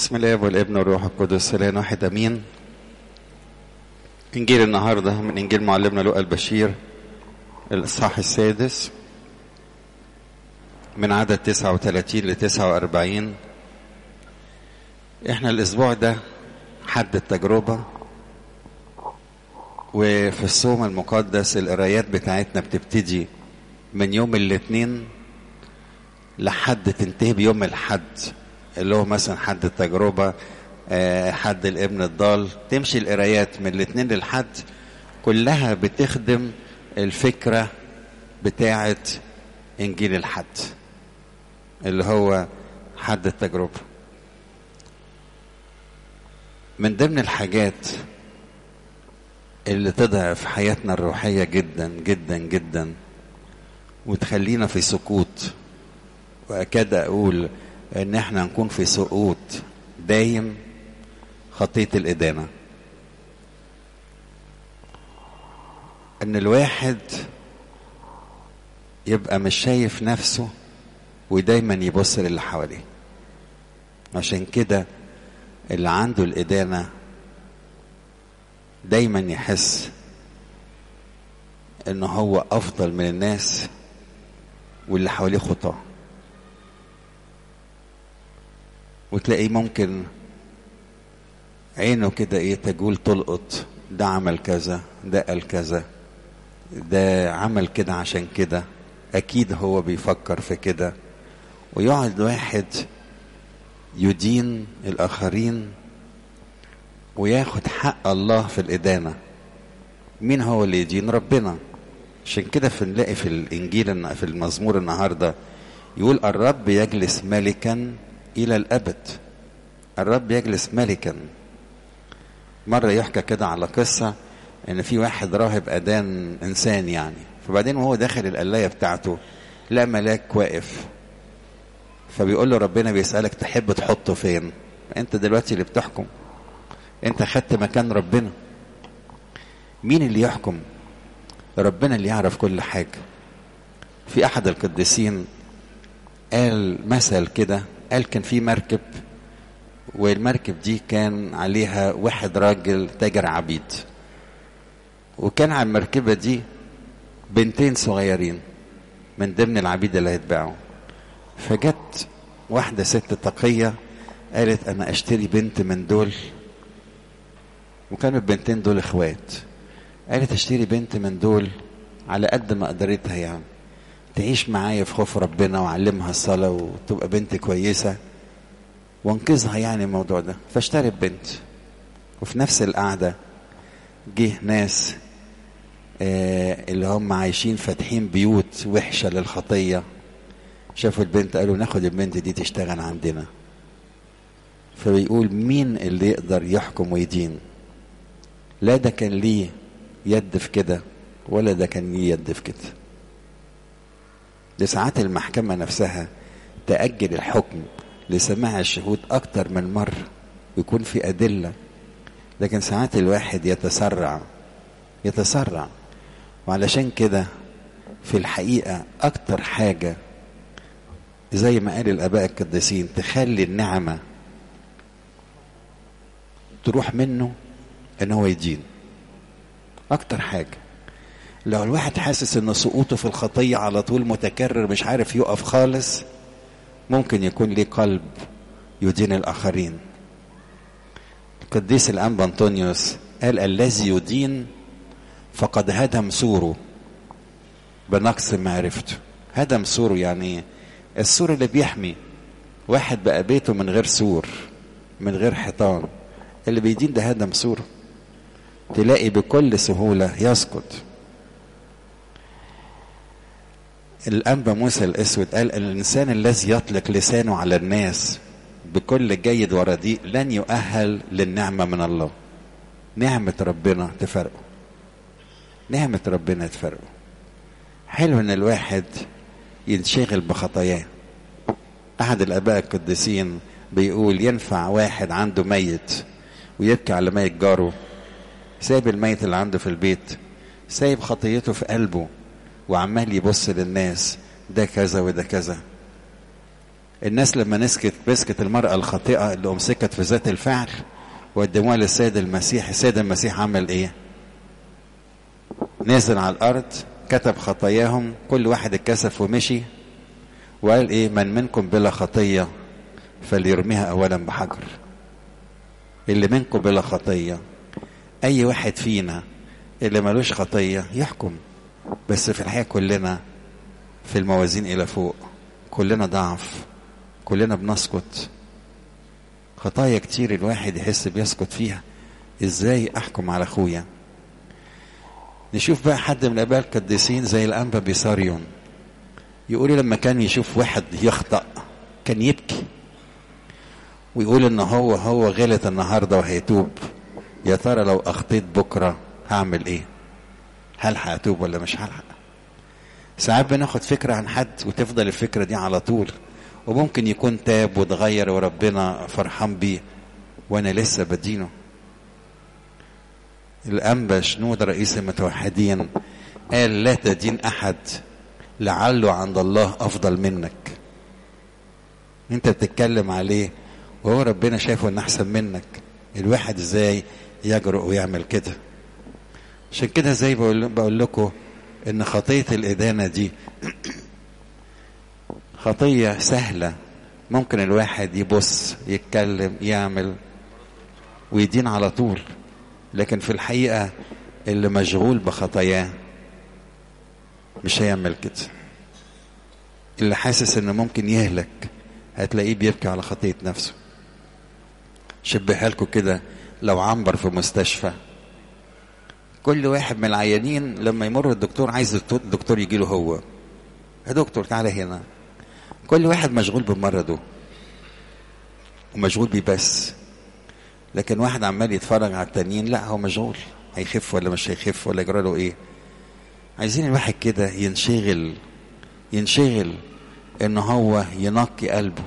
بسم الله والابن والروح القدس الان واحد امين انجيل النهارده من انجيل معلمنا لوقا البشير الاصحاح السادس من عدد 39 ل 49 احنا الاسبوع ده حد التجربه وفي الصوم المقدس القرايات بتاعتنا بتبتدي من يوم الاثنين لحد تنتهي بيوم الحد اللي هو مثلا حد التجربة آه، حد الابن الضال تمشي القرايات من الاثنين للحد كلها بتخدم الفكرة بتاعة إنجيل الحد اللي هو حد التجربة من ضمن الحاجات اللي تضعف حياتنا الروحية جدا جدا جدا وتخلينا في سقوط وأكاد أقول ان احنا نكون في سقوط دايم خطية الإدانة ان الواحد يبقى مش شايف نفسه ودايما يبص للي حواليه عشان كده اللي عنده الإدانة دايما يحس انه هو افضل من الناس واللي حواليه خطاه وتلاقيه ممكن عينه كده ايه تجول تلقط ده عمل كذا ده قال كذا ده عمل كده عشان كده اكيد هو بيفكر في كده ويقعد واحد يدين الاخرين وياخد حق الله في الادانه مين هو اللي يدين ربنا عشان كده في نلاقي في الانجيل في المزمور النهارده يقول الرب يجلس ملكا إلى الأبد الرب يجلس ملكا مرة يحكى كده على قصة إن في واحد راهب أدان إنسان يعني فبعدين وهو داخل القلاية بتاعته لقى ملاك واقف فبيقول له ربنا بيسألك تحب تحطه فين أنت دلوقتي اللي بتحكم أنت خدت مكان ربنا مين اللي يحكم ربنا اللي يعرف كل حاجة في أحد القديسين قال مثل كده قال كان في مركب والمركب دي كان عليها واحد راجل تاجر عبيد وكان على المركبة دي بنتين صغيرين من ضمن العبيد اللي هيتباعوا فجت واحدة ست تقية قالت أنا أشتري بنت من دول وكانوا البنتين دول إخوات قالت أشتري بنت من دول على قد ما قدرتها يعني تعيش معايا في خوف ربنا وأعلمها الصلاة وتبقى بنت كويسة وانقذها يعني الموضوع ده فاشترت بنت وفي نفس القعدة جه ناس آه اللي هم عايشين فاتحين بيوت وحشة للخطية شافوا البنت قالوا ناخد البنت دي تشتغل عندنا فبيقول مين اللي يقدر يحكم ويدين لا ده كان ليه يد في كده ولا ده كان ليه يد في كده لساعات المحكمة نفسها تأجل الحكم لسماع الشهود أكتر من مرة ويكون في أدلة لكن ساعات الواحد يتسرع يتسرع وعلشان كده في الحقيقة أكتر حاجة زي ما قال الآباء القديسين تخلي النعمة تروح منه إن هو يدين أكتر حاجة لو الواحد حاسس ان سقوطه في الخطيه على طول متكرر مش عارف يقف خالص ممكن يكون ليه قلب يدين الاخرين القديس الانبا انطونيوس قال الذي يدين فقد هدم سوره بنقص معرفته هدم سوره يعني السور اللي بيحمي واحد بقى بيته من غير سور من غير حيطان اللي بيدين ده هدم سوره تلاقي بكل سهوله يسقط الأنبا موسى الأسود قال الإنسان الذي يطلق لسانه على الناس بكل جيد ورديء لن يؤهل للنعمة من الله نعمة ربنا تفرقه نعمة ربنا تفرقه حلو ان الواحد ينشغل بخطاياه احد الاباء القديسين بيقول ينفع واحد عنده ميت ويبكي على ميت جاره سايب الميت اللي عنده في البيت سايب خطيته في قلبه وعمال يبص للناس ده كذا وده كذا الناس لما مسكت مسكت المرأة الخاطئة اللي أمسكت في ذات الفعل وقدموها للسيد المسيح السيد المسيح عمل إيه نزل على الأرض كتب خطاياهم كل واحد اتكسف ومشي وقال إيه من منكم بلا خطية فليرميها أولا بحجر اللي منكم بلا خطية أي واحد فينا اللي ملوش خطية يحكم بس في الحقيقة كلنا في الموازين إلى فوق كلنا ضعف كلنا بنسكت خطايا كتير الواحد يحس بيسكت فيها ازاي احكم على اخويا نشوف بقى حد من الاباء القديسين زي الانبا بيساريون يقول لما كان يشوف واحد يخطأ كان يبكي ويقول ان هو هو غلط النهارده وهيتوب يا ترى لو اخطيت بكره هعمل ايه هلحق اتوب ولا مش هلحق ساعات بناخد فكره عن حد وتفضل الفكره دي على طول وممكن يكون تاب واتغير وربنا فرحان بيه وانا لسه بدينه الانبا شنود رئيس المتوحدين قال لا تدين احد لعله عند الله افضل منك انت بتتكلم عليه وهو ربنا شايفه انه احسن منك الواحد ازاي يجرؤ ويعمل كده عشان كده زي بقول, بقول لكم ان خطيه الادانه دي خطيه سهله ممكن الواحد يبص يتكلم يعمل ويدين على طول لكن في الحقيقه اللي مشغول بخطاياه مش هيعمل كده اللي حاسس انه ممكن يهلك هتلاقيه بيبكي على خطيه نفسه شبهها لكم كده لو عنبر في مستشفى كل واحد من العيانين لما يمر الدكتور عايز الدكتور يجي له هو يا دكتور تعالى هنا كل واحد مشغول بمرضه ومشغول بيه بس لكن واحد عمال يتفرج على التانيين لا هو مشغول هيخف ولا مش هيخف ولا يجرى له ايه عايزين الواحد كده ينشغل ينشغل ان هو ينقي قلبه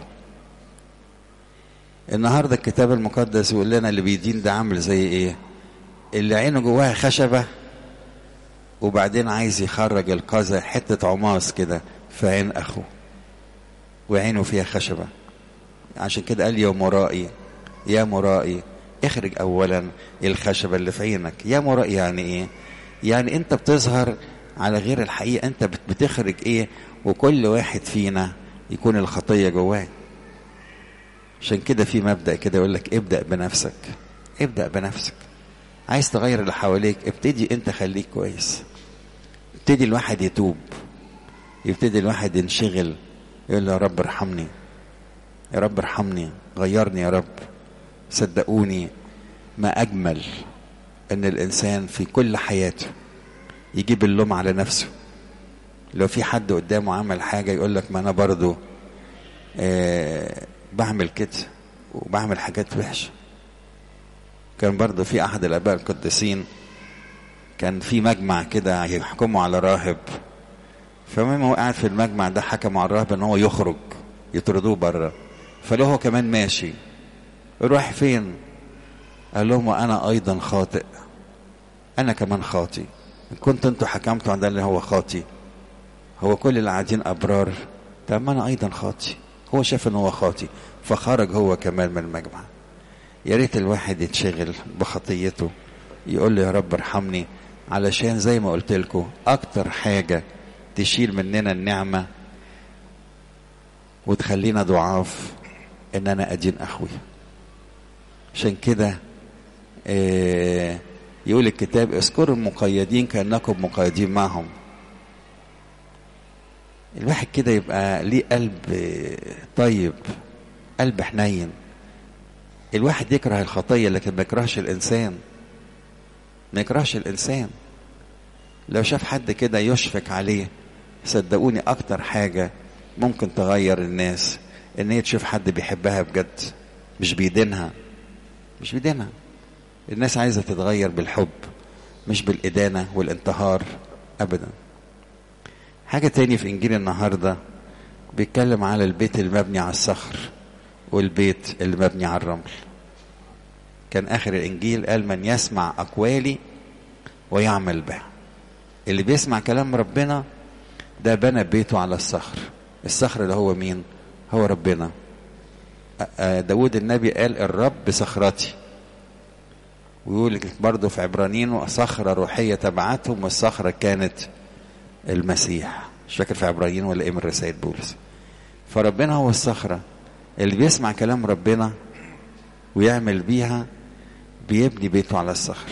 النهارده الكتاب المقدس يقول لنا اللي بيدين ده عامل زي ايه اللي عينه جواها خشبه وبعدين عايز يخرج القذى حته عماص كده في عين اخوه وعينه فيها خشبه عشان كده قال يا مرائي يا مرائي اخرج اولا الخشبه اللي في عينك يا مرائي يعني ايه يعني انت بتظهر على غير الحقيقه انت بتخرج ايه وكل واحد فينا يكون الخطيه جواه عشان كده في مبدا كده يقول لك ابدا بنفسك ابدا بنفسك عايز تغير اللي حواليك ابتدي انت خليك كويس ابتدي الواحد يتوب يبتدي الواحد ينشغل يقول له يا رب ارحمني يا رب ارحمني غيرني يا رب صدقوني ما اجمل ان الانسان في كل حياته يجيب اللوم على نفسه لو في حد قدامه عمل حاجه يقول لك ما انا برضه آه بعمل كده وبعمل حاجات وحشه كان برضه في احد الاباء القديسين كان في مجمع كده يحكموا على راهب فالمهم هو قاعد في المجمع ده حكموا على الراهب ان هو يخرج يطردوه بره فلو هو كمان ماشي روح فين قال لهم وانا ايضا خاطئ انا كمان خاطئ ان كنت انتوا حكمتوا عن ده اللي هو خاطئ هو كل اللي قاعدين ابرار طب ما انا ايضا خاطئ هو شاف ان هو خاطئ فخرج هو كمان من المجمع يا ريت الواحد يتشغل بخطيته يقول له يا رب ارحمني علشان زي ما قلت لكم اكتر حاجه تشيل مننا النعمه وتخلينا ضعاف ان انا ادين اخويا عشان كده آه يقول الكتاب اذكروا المقيدين كانكم مقيدين معهم الواحد كده يبقى ليه قلب طيب قلب حنين الواحد يكره الخطيه لكن ما يكرهش الانسان ما يكرهش الانسان لو شاف حد كده يشفق عليه صدقوني اكتر حاجه ممكن تغير الناس ان هي تشوف حد بيحبها بجد مش بيدينها مش بيدينها الناس عايزه تتغير بالحب مش بالادانه والانتهار ابدا حاجه تاني في انجيل النهارده بيتكلم على البيت المبني على الصخر والبيت اللي مبني على الرمل كان اخر الانجيل قال من يسمع اقوالي ويعمل بها اللي بيسمع كلام ربنا ده بنى بيته على الصخر الصخر اللي هو مين هو ربنا داود النبي قال الرب صخرتي ويقول برضه في عبرانيين صخرة روحية تبعتهم والصخرة كانت المسيح مش فاكر في عبرانيين ولا ايه من رسائل بولس فربنا هو الصخرة اللي بيسمع كلام ربنا ويعمل بيها بيبني بيته على الصخر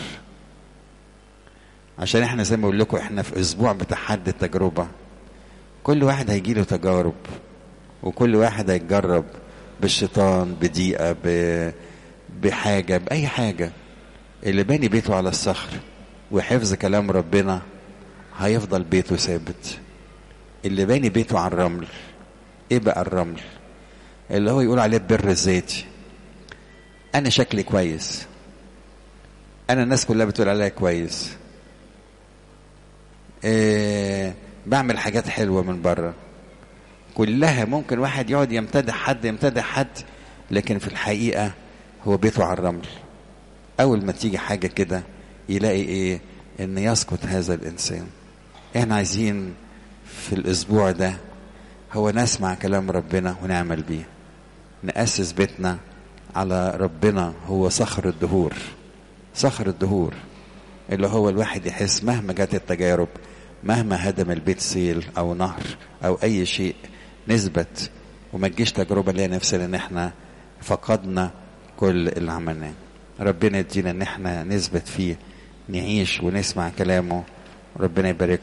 عشان احنا زي ما بقول لكم احنا في اسبوع بتحدي التجربة كل واحد هيجي له تجارب وكل واحد هيتجرب بالشيطان بضيقة ب... بحاجة بأي حاجة اللي باني بيته على الصخر وحفظ كلام ربنا هيفضل بيته ثابت اللي باني بيته على الرمل ايه بقى الرمل اللي هو يقول عليه البر الذاتي انا شكلي كويس انا الناس كلها بتقول عليا كويس إيه بعمل حاجات حلوه من بره كلها ممكن واحد يقعد يمتدح حد يمتدح حد لكن في الحقيقه هو بيته على الرمل اول ما تيجي حاجه كده يلاقي ايه ان يسقط هذا الانسان احنا عايزين في الاسبوع ده هو نسمع كلام ربنا ونعمل بيه نأسس بيتنا على ربنا هو صخر الدهور صخر الدهور اللي هو الواحد يحس مهما جت التجارب مهما هدم البيت سيل او نهر او اي شيء نثبت وما تجيش تجربه ليا نفسنا ان احنا فقدنا كل اللي عملناه ربنا يدينا ان احنا نثبت فيه نعيش ونسمع كلامه ربنا يبارك